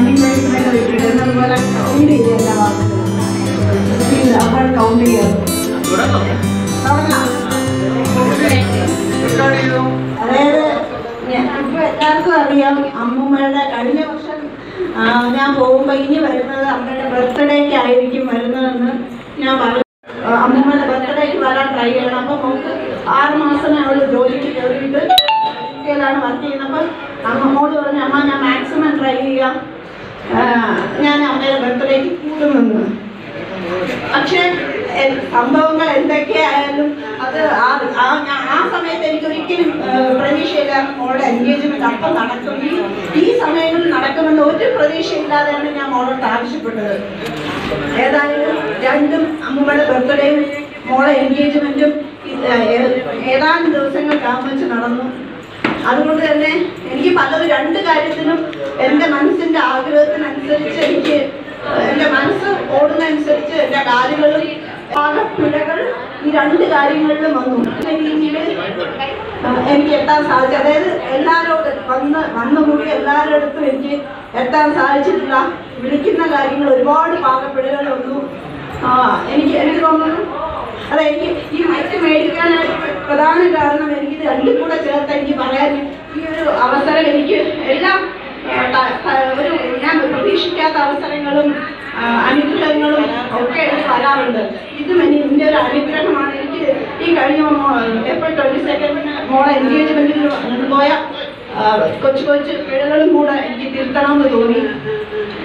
running റേസിനൊക്കെ വിട്ടിരുന്നത് അതുപോലെ count ചെയ്ത് എല്ലാ വാക്കുകളും ഇല്ല അപ്പോൾ കൗണ്ട് ചെയ്യാം തുടങ്ങാം അതായത് ഞാൻ- ഇപ്പൊ എല്ലാവർക്കും അറിയാം അമ്മൂമ്മയുടെ കഴിഞ്ഞ വർഷം ആ, ഞാൻ പോകുമ്പോൾ ഇനി വരുന്നത് അമ്മയുടെ ബർത്ത്ഡേക്ക് ആയിരിക്കും വരുന്നതെന്ന് ഞാൻ പറഞ്ഞു ആ, അമ്മൂമ്മയുടെ ബർത്ത്ഡേക്ക് വരാൻ ട്രൈ ചെയ്യണം അപ്പം നമുക്ക് ആറ് മാസമേ അവൾ ജോലിക്ക് കയറിയിട്ട് ാണ് വർക്ക് ചെയ്യുന്നത് അപ്പം അമ്മമ്മോട് പറഞ്ഞു അമ്മ ഞാൻ മാക്സിമം ട്രൈ ചെയ്യാം ആ, ഞാൻ അമ്മയുടെ ബർത്ത്ഡേക്ക് കൂടുമെന്ന് പക്ഷേ എ- സംഭവങ്ങൾ എന്തൊക്കെയായാലും അത് ആ ആ ഞാ- ആ സമയത്ത് എനിക്ക് ഒരിക്കലും പ്രതീക്ഷയില്ല മോളുടെ എൻഗേജ്മെന്റ് അപ്പം നടക്കും ഈ ഈ സമയങ്ങളിൽ നടക്കുമെന്ന് ഒരു പ്രതീക്ഷയില്ലാതെയാണ് ഞാൻ മോളോട് ആവശ്യപ്പെട്ടത് ഏതായാലും രണ്ടും അമ്മയുടെ ബർത്ത്ഡേയും മോളെ എൻഗേജ്മെന്റും ഏതാനും ദിവസങ്ങൾക്കാകും വെച്ച് നടന്നു അതുകൊണ്ട് തന്നെ എനിക്ക് പലതും രണ്ട് കാര്യത്തിനും എൻ്റെ മനസ്സിൻ്റെ ആഗ്രഹത്തിനനുസരിച്ച് എനിക്ക് എൻ്റെ മനസ്സ് ഓടുന്നതനുസരിച്ച് എൻ്റെ കാലുകളും പിഴകൾ ഈ രണ്ട് കാര്യങ്ങളിലും വന്നു ഈ രീതിയിൽ എനിക്ക് എത്താൻ സാധിച്ചു അതായത് എല്ലാവരോടും വന്ന് വന്നു കൂടി എല്ലാവരുടെ അടുത്തും എനിക്ക് എത്താൻ സാധിച്ചിട്ടില്ല വിളിക്കുന്ന കാര്യങ്ങൾ ഒരുപാട് പാകപ്പിഴകൾ വന്നു ആ എനിക്ക് എനിക്ക് തോന്നുന്നു അതെ എനിക്ക് ഈ മറ്റ് മേടിക്കാനായിട്ട് പ്രധാന കാരണം എനിക്ക് ഇത് രണ്ടും കൂടെ ചേർത്ത് എനിക്ക് പറയാൻ ഈ ഒരു അവസരം എനിക്ക് എല്ലാം ആ, ത- ത- ഒരു ഞാൻ പ്രതീക്ഷിക്കാത്ത അവസരങ്ങളും ആ, അനുഗ്രഹങ്ങളും ഒക്കെ എനിക്ക് വരാറുണ്ട് ഇതും ഇനി ഇതിൻ്റെ ഒരു അനുഗ്രഹമാണ് എനിക്ക് ഈ കഴിഞ്ഞ മോ- ഏപ്രിൽ ട്വൻറ്റി സെക്കൻഡിന് മോളെ എൻഗേജ്മെൻറ്റിന് പോയ ആ, കൊച്ചു കൊച്ചു പിഴകളും കൂടെ എനിക്ക് തിരുത്തണമെന്ന് തോന്നി